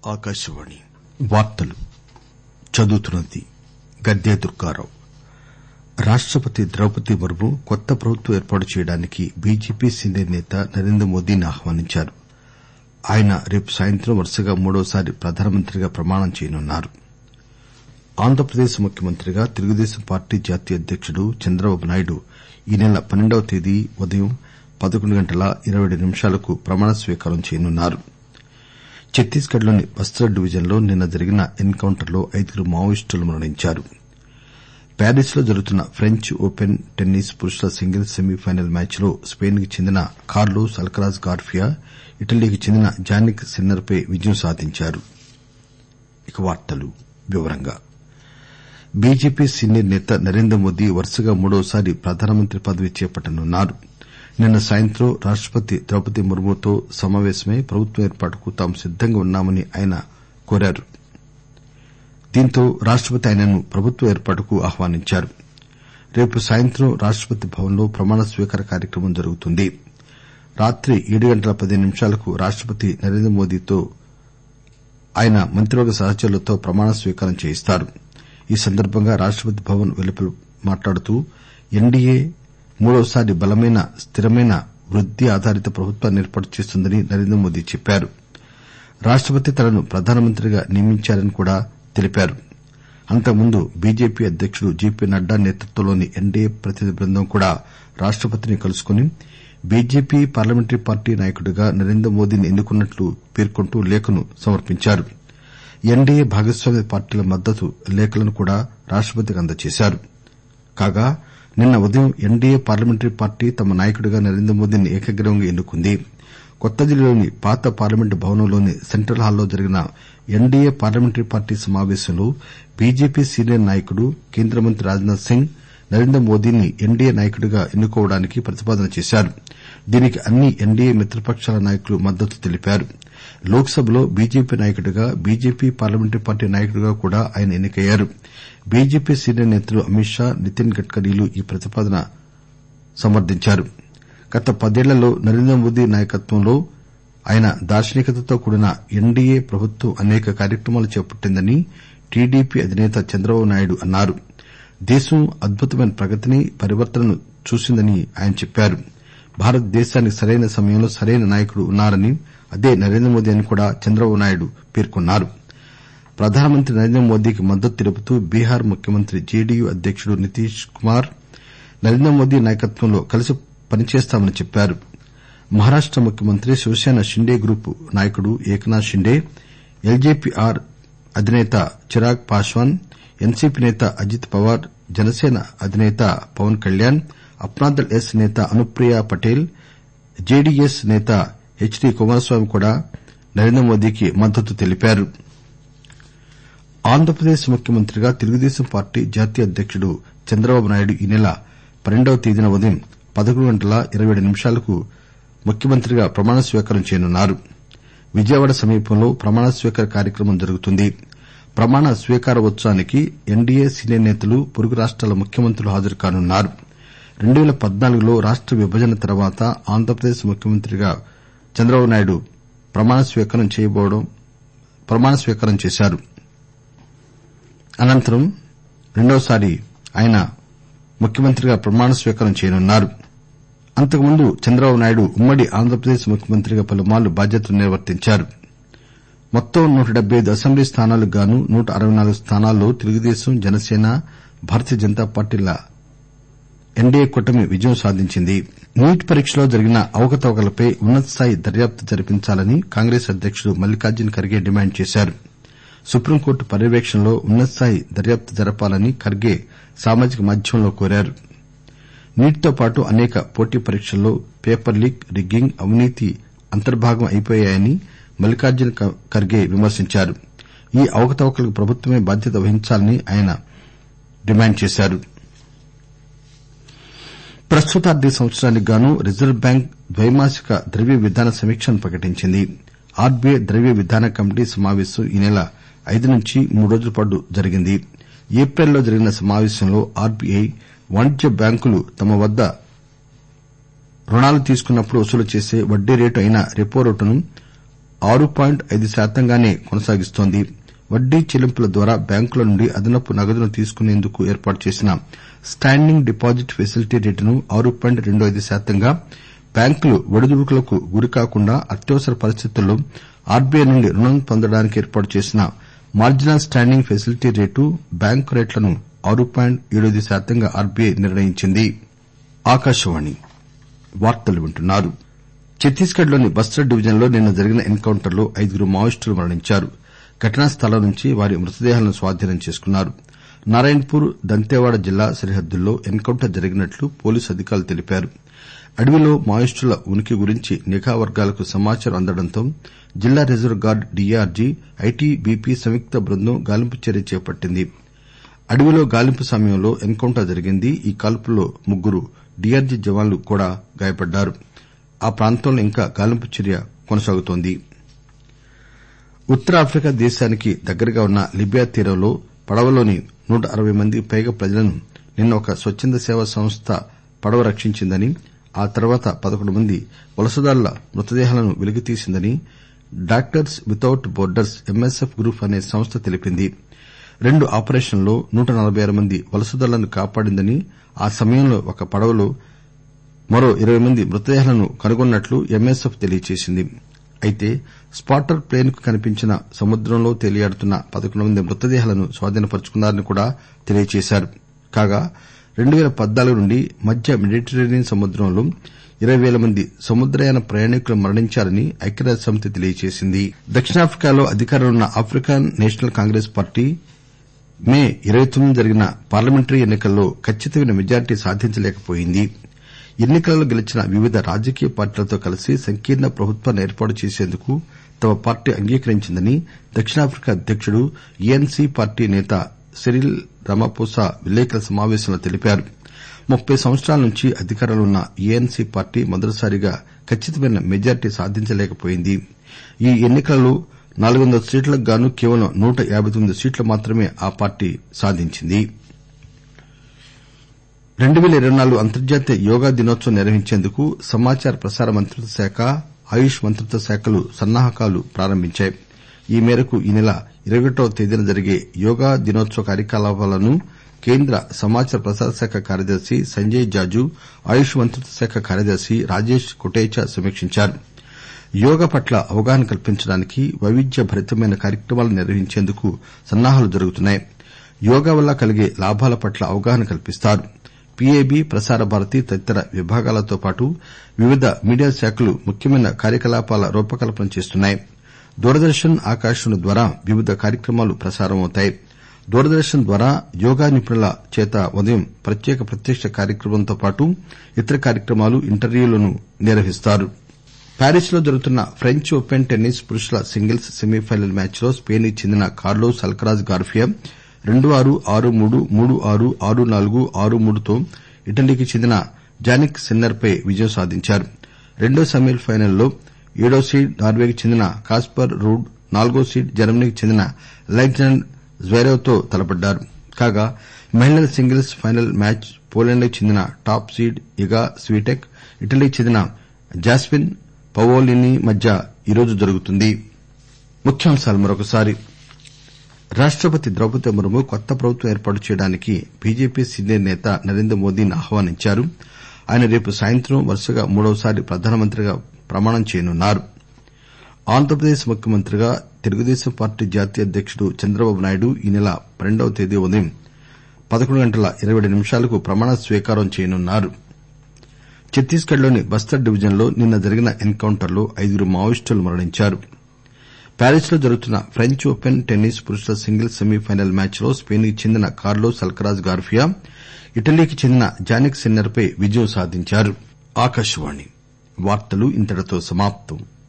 ఆకాశవాణి వార్తలు చదువుతున్నది గద్దె దుర్గారావు రాష్టపతి ద్రౌపది ముర్ము కొత్త ప్రభుత్వం ఏర్పాటు చేయడానికి బీజేపీ సీనియర్ నేత నరేంద్రమోదీని ఆహ్వానించారు ఆయన రేపు సాయంత్రం వరుసగా మూడోసారి ప్రధానమంత్రిగా ప్రమాణం చేయనున్నారు ఆంధ్రప్రదేశ్ ముఖ్యమంత్రిగా తెలుగుదేశం పార్టీ జాతీయ అధ్యకుడు చంద్రబాబు నాయుడు ఈ నెల పన్నెండవ తేదీ ఉదయం పదకొండు గంటల ఇరవై ఏడు నిమిషాలకు ప్రమాణ స్వీకారం చేయనున్నారు ఛత్తీస్ గఢ్ లోని బస్తర్ డివిజన్ లో నిన్న జరిగిన ఎన్ కౌంటర్ లో ఐదుగురు మావోయిస్టులు మరణించారు ప్యారిస్ లో జరుగుతున్న ఫ్రెంచ్ ఓపెన్ టెన్నిస్ పురుషుల సింగిల్స్ సెమీఫైనల్ మ్యాచ్ లో స్పెయిన్ కి చెందిన కార్లోస్ అల్కరాజ్ గార్సియా ఇటలీకి చెందిన జానిక్ సిన్నర్ పై విజయం సాధించారు బీజేపీ సీనియర్ నేత నరేంద్రమోదీ వరుసగా మూడోసారి ప్రధానమంత్రి పదవి చేపట్టనున్నారు నిన్న సాయంత్రం రాష్టపతి ద్రౌపది ముర్ముతో సమావేశమై ప్రభుత్వం ఏర్పాటుకు తాము సిద్దంగా ఉన్నామని ఆయన కోరారు దీంతో రాష్టపతి ఆయనను ప్రభుత్వ ఏర్పాటుకు ఆహ్వానించారు రేపు సాయంత్రం రాష్టపతి భవన్ లో ప్రమాణ స్వీకార కార్యక్రమం జరుగుతుంది రాత్రి ఏడు గంటల పదిహేను నిమిషాలకు రాష్టపతి నరేంద్రమోదీతో ఆయన మంత్రివర్గ సహచరులతో ప్రమాణ స్వీకారం చేయిస్తారు ఈ సందర్బంగా రాష్టపతి భవన్ వెలుపల మాట్లాడుతూ ఎన్డీఏ మూడోసారి బలమైన స్థిరమైన వృద్ది ఆధారిత ప్రభుత్వాన్ని ఏర్పాటు చేస్తుందని నరేంద్రమోదీ చెప్పారు రాష్టపతి తనను ప్రధానమంత్రిగా నియమించారని కూడా తెలిపారు అంతకుముందు బీజేపీ అధ్యకుడు జేపీ నడ్డా నేతృత్వంలోని ఎన్డీఏ ప్రతినిధి బృందం కూడా రాష్టపతిని కలుసుకుని బీజేపీ పార్లమెంటరీ పార్టీ నాయకుడిగా నరేంద్రమోదీని ఎన్నుకున్నట్లు పేర్కొంటూ లేఖను సమర్పించారు ఎన్డీఏ భాగస్వామ్య పార్టీల మద్దతు లేఖలను కూడా రాష్టపతికి అందజేశారు కాగా నిన్న ఉదయం ఎన్డీఏ పార్లమెంటరీ పార్టీ తమ నాయకుడిగా నరేంద్రమోదీని ఏకగ్రీవంగా ఎన్నుకుంది కొత్తదిల్లీలోని పాత పార్లమెంటు భవనంలోని సెంట్రల్ హాల్లో జరిగిన ఎన్డీఏ పార్లమెంటరీ పార్టీ సమావేశంలో బీజేపీ సీనియర్ నాయకుడు కేంద్ర మంత్రి రాజ్ నాథ్ సింగ్ నరేంద్రమోదీని ఎన్డీఏ నాయకుడిగా ఎన్నుకోవడానికి ప్రతిపాదన చేశారు దీనికి అన్ని ఎన్డీఏ మిత్రపకాల నాయకులు మద్దతు తెలిపారు లోక్ సభలో బీజేపీ నాయకుడిగా బీజేపీ పార్లమెంటరీ పార్టీ నాయకుడిగా కూడా ఆయన ఎన్నికయ్యారు బీజేపీ సీనియర్ నేతలు అమిత్ షా నితిన్ గడ్కరీలు ఈ ప్రతిపాదన సమర్దించారు గత పదేళ్లలో నరేంద్రమోదీ నాయకత్వంలో ఆయన దార్శనికతతో కూడిన ఎన్డీఏ ప్రభుత్వం అనేక కార్యక్రమాలు చేపట్టిందని టీడీపీ అధినేత చంద్రబాబు నాయుడు అన్నారు దేశం అద్భుతమైన ప్రగతిని పరివర్తనను చూసిందని ఆయన చెప్పారు భారతదేశానికి సరైన సమయంలో సరైన నాయకుడు ఉన్నారని అదే నరేంద్రమోదీ అని కూడా చంద్రబాబు నాయుడు పేర్కొన్నారు ప్రధానమంత్రి నరేంద్రమోదీకి మద్దతు తెలుపుతూ బీహార్ ముఖ్యమంత్రి జేడీయూ అధ్యకుడు నితీష్ కుమార్ నరేంద్రమోదీ నాయకత్వంలో కలిసి పనిచేస్తామని చెప్పారు మహారాష్ట ముఖ్యమంత్రి శివసేన షిండే గ్రూప్ నాయకుడు ఏక్నాథ్ షిండే ఎల్జేపీ ఆర్ అధినేత చిరాగ్ పాశ్వాన్ ఎన్సీపీ నేత అజిత్ పవార్ జనసేన అధినేత పవన్ కళ్యాణ్ అప్నాదళ్ ఎస్ నేత అనుప్రియ పటేల్ జేడీఎస్ నేత హెచ్ డి కుమారస్వామి కూడా నరేంద్రమోదీకి మద్దతు తెలిపారు ఆంధ్రప్రదేశ్ ముఖ్యమంత్రిగా తెలుగుదేశం పార్టీ జాతీయ అధ్యకుడు చంద్రబాబు నాయుడు ఈ నెల పన్నెండవ తేదీన ఉదయం పదకొండు గంటల ఇరవై ఏడు నిమిషాలకు ముఖ్యమంత్రిగా ప్రమాణ స్వీకారం చేయనున్నారు విజయవాడ సమీపంలో ప్రమాణ స్వీకార కార్యక్రమం జరుగుతుంది ప్రమాణ స్వీకారోత్సవానికి ఎన్డీఏ సీనియర్ నేతలు పొరుగు రాష్టాల ముఖ్యమంత్రులు హాజరు కానున్నారు రెండు పేల పద్నాలుగులో రాష్ట విభజన తర్వాత ఆంధ్రప్రదేశ్ ముఖ్యమంత్రిగా చంద్రబాబు నాయుడు ప్రమాణ స్వీకారం చేశారు అనంతరం రెండవసారి ఆయన ముఖ్యమంత్రిగా ప్రమాణ స్వీకారం చేయనున్నారు అంతకుముందు చంద్రబాబు నాయుడు ఉమ్మడి ఆంధ్రప్రదేశ్ ముఖ్యమంత్రిగా పలుమార్లు బాధ్యతలు నిర్వర్తించారు మొత్తం నూట డెబ్బై ఐదు అసెంబ్లీ స్థానాలకు గాను నూట అరవై నాలుగు స్థానాల్లో తెలుగుదేశం జనసేన భారతీయ జనతా పార్టీల ఎన్డీఏ కూటమి విజయం సాధించింది నీట్ పరీక్షలో జరిగిన అవకతవకలపై ఉన్నత స్థాయి దర్యాప్తు జరిపించాలని కాంగ్రెస్ అధ్యకుడు మల్లికార్జున ఖర్గే డిమాండ్ చేశారు సుప్రీంకోర్టు పర్యవేక్షణలో ఉన్నత స్థాయి దర్యాప్తు జరపాలని ఖర్గే సామాజిక మాధ్యమంలో కోరారు నీట్ తో పాటు అనేక పోటీ పరీక్షల్లో పేపర్ లీక్ రిగ్గింగ్ అవినీతి అంతర్భాగం అయిపోయాయని మల్లికార్జున ఖర్గే విమర్శించారు ఈ అవకతవకలకు ప్రభుత్వమే బాధ్యత వహించాలని ఆయన డిమాండ్ చేశారు ప్రస్తుత ఆర్థిక సంవత్సరానికి గాను రిజర్వు బ్యాంక్ ద్వైమాసిక ద్రవ్య విధాన సమీక్షను ప్రకటించింది ఆర్బీఐ ద్రవ్య విధాన కమిటీ సమావేశం ఈ నెల ఐదు నుంచి మూడు రోజుల పాటు జరిగింది ఏప్రిల్ లో జరిగిన సమావేశంలో ఆర్బీఐ వాణిజ్య బ్యాంకులు తమ వద్ద రుణాలు తీసుకున్నప్పుడు వసూలు చేసే వడ్డీ రేటు అయిన రెపో రేటును ఆరు పాయింట్ ఐదు శాతంగానే కొనసాగిస్తోంది వడ్డీ చెల్లింపుల ద్వారా బ్యాంకుల నుండి అదనపు నగదును తీసుకునేందుకు ఏర్పాటు చేసిన స్టాండింగ్ డిపాజిట్ ఫెసిలిటీ రేటును ఆరు పాయింట్ రెండు ఐదు శాతంగా బ్యాంకులు ఒడిదుడుకులకు గురికాకుండా అత్యవసర పరిస్థితుల్లో ఆర్బీఐ నుండి రుణం పొందడానికి ఏర్పాటు చేసిన marginal standing facility rate bank రేట్లను ఆరు పాయింట్ ఏడైదు శాతంగా ఆర్బీఐ నిర్ణయించింది ఛత్తీస్ గఢ్ లోని బస్తర్ డివిజన్ లో నిన్న జరిగిన ఎన్ కౌంటర్ లో ఐదుగురు మావోయిస్టులు మరణించారు ఘటనా స్థలం నుంచి వారి మృతదేహాలను స్వాధీనం చేసుకున్నారు నారాయణ్ పూర్ దంతేవాడ జిల్లా సరిహద్దుల్లో ఎన్ కౌంటర్ జరిగినట్లు పోలీసు అధికారులు తెలిపారు అడవిలో మావోయిస్టుల ఉనికి గురించి నిఘా వర్గాలకు సమాచారం అందడంతో జిల్లా రిజర్వ్ గార్డు డీఆర్జీ ఐటీబీపీ సంయుక్త బృందం గాలింపు చర్య చేపట్టింది అడవిలో గాలింపు సమయంలో ఎన్ కౌంటర్ జరిగింది ఈ కాల్పుల్లో ముగ్గురు డీఆర్జీ జవాన్లు కూడా గాయపడ్డారు ఆ ప్రాంతంలో ఇంకా గాలింపు చర్య కొనసాగుతోంది ఉత్తరాఫ్రికా దేశానికి దగ్గరగా ఉన్న లిబియా తీరంలో పడవలోని నూట అరవై మందికి పైగా ప్రజలను నిన్న ఒక స్వచ్చంద సేవా సంస్థ పడవ రక్షించిందని ఆ తర్వాత పదకొండు మంది వలసదారుల మృతదేహాలను వెలికితీసిందని doctors without borders MSF group అనే సంస్థ తెలిపింది రెండు ఆపరేషన్లలో నూట నలబై ఆరు మంది వలసదారులను కాపాడిందని ఆ సమయంలో ఒక పడవలో మరో ఇరవై మంది మృతదేహాలను కనుగొన్నట్లు ఎంఎస్ఎఫ్ తెలియజేసింది అయితే స్పాటర్ ప్లేన్ కు కనిపించిన సముద్రంలో తేలియాడుతున్న పదకొండు మంది మృతదేహాలను స్వాధీనపర్చుకున్నారని కూడా తెలియజేశారు కాగా రెండు పేల పద్నాలుగు నుండి మధ్య మెడిటరేనియన్ సముద్రంలో ఇరవై పేల మంది సముద్రయాన ప్రయాణికులు మరణించారని ఐక్యరాజ్యసమితి తెలియజేసింది దక్షిణాఫ్రికాలో అధికారంలో ఉన్న African National Congress party May ఇరవై తొమ్మిదిన జరిగిన పార్లమెంటరీ ఎన్ని కల్లో ఖచ్చితమైన మెజార్టీ సాధించలేకపోయింది ఎన్ని కలలో గెలిచిన వివిధ రాజకీయ పార్టీలతో కలిసి సంకీర్ణ ప్రభుత్వాన్ని ఏర్పాటు చేసేందుకు తమ పార్టీ అంగీకరించిందని దక్షిణాఫ్రికా అధ్యకుడు ఎఎన్సి పార్టీ నేత సిరిల్ రమాపోసా విలేకరుల సమావేశంలో తెలిపారు ముప్పై సంవత్సరాల నుంచి అధికారంలో ఉన్న ఎఎన్సి పార్టీ మొదటిసారిగా ఖచ్చితమైన మెజార్టీ సాధించలేకపోయింది ఈ ఎన్ని కలలో నాలుగు వందల సీట్లకు గాను కేవలం నూట యాబై తొమ్మిది సీట్లు మాత్రమే ఆ పార్టీ సాధించింది రెండు పేల ఇరవై నాలుగు అంతర్జాతీయ యోగా దినోత్సవం నిర్వహించేందుకు సమాచార ప్రసార మంత్రిత్వ శాఖ ఆయుష్ మంత్రిత్వ శాఖలు సన్నాహకాలు ప్రారంభించాయి ఈ మేరకు ఈ నెల ఇరవై ఒకటవ తేదీన జరిగే యోగా దినోత్సవ కార్యకలాపాలను కేంద్ర సమాచార ప్రసార శాఖ కార్యదర్శి సంజయ్ జాజు ఆయుష్ మంత్రిత్వ శాఖ కార్యదర్శి రాజేష్ కొటేచా సమీక్షించారు యోగా పట్ల అవగాహన కల్పించడానికి వైవిధ్య భరితమైన కార్యక్రమాలను నిర్వహించేందుకు సన్నాహాలు జరుగుతున్నాయి యోగా వల్ల కలిగే లాభాల పట్ల అవగాహన కల్పిస్తారు పీఐబీ ప్రసార భారతి తదితర విభాగాలతో పాటు వివిధ మీడియా శాఖలు ముఖ్యమైన కార్యకలాపాల రూపకల్పన చేస్తున్నాయి దూరదర్శన్ ఆకాశవాణి ద్వారా వివిధ కార్యక్రమాలు ప్రసారమవుతాయి దూరదర్శన్ ద్వారా యోగా నిపుణుల చేత ఉదయం ప్రత్యేక ప్రత్యక్ష కార్యక్రమంతో పాటు ఇతర కార్యక్రమాలు ఇంటర్వ్యూలను నిర్వహిస్తారు ప్యారిస్ లో జరుగుతున్న ఫ్రెంచ్ ఓపెన్ టెన్నిస్ పురుషుల సింగిల్స్ సెమీఫైనల్ మ్యాచ్ లో స్పెయిన్ కి చెందిన కార్లోస్ అల్కరాజ్ గార్సియా రెండు ఆరు ఆరు మూడు మూడు ఆరు ఆరు నాలుగు ఆరు మూడుతో ఇటలీకి చెందిన జానిక్ సిన్నర్ పై విజయం సాధించారు రెండో సెమీఫైనల్లో ఏడో సీడ్ నార్వేకి చెందిన కాస్పర్ రూడ్ నాల్గో సీడ్ జర్మనీకి చెందిన అలెగ్జాండర్ జ్వరేవ్ తో తలపడ్డారు కాగా మహిళల సింగిల్స్ ఫైనల్ మ్యాచ్ పోలాండ్ కి చెందిన టాప్ సీడ్ ఇగా స్వీటెక్ ఇటలీకి చెందిన జాస్మిన్ పవోలిని మధ్య ఈరోజు జరుగుతుంది రాష్టపతి ద్రౌపది ముర్ము కొత్త ప్రభుత్వం ఏర్పాటు చేయడానికి బీజేపీ సీనియర్ నేత నరేంద్ర మోదీని ఆహ్వానించారు ఆయన రేపు సాయంత్రం వరుసగా మూడవసారి ప్రధానమంత్రిగా ప్రమాణం చేయనున్నారు ఆంధ్రప్రదేశ్ ముఖ్యమంత్రిగా తెలుగుదేశం పార్టీ జాతీయ అధ్యకుడు చంద్రబాబు నాయుడు ఈ నెల పన్నెండవ తేదీ ఉదయం పదకొండు గంటల ఇరవై ఏడు నిమిషాలకు ప్రమాణ స్వీకారం చేయనున్నారు ఛత్తీస్ గఢ్ లోని బస్తర్ డివిజన్ లో నిన్న జరిగిన ఎన్ కౌంటర్ లో ఐదుగురు మావోయిస్టులు మరణించారు ప్యారిస్ లో జరుగుతున్న ఫ్రెంచ్ ఓపెన్ టెన్నిస్ పురుషుల సింగిల్స్ సెమీఫైనల్ మ్యాచ్ లో స్పెయిన్ కి చెందిన కార్లోస్ అల్కరాజ్ గార్సియా ఇటలీకి చెందిన జానిక్ సిన్నర్ పై విజయం సాధించారు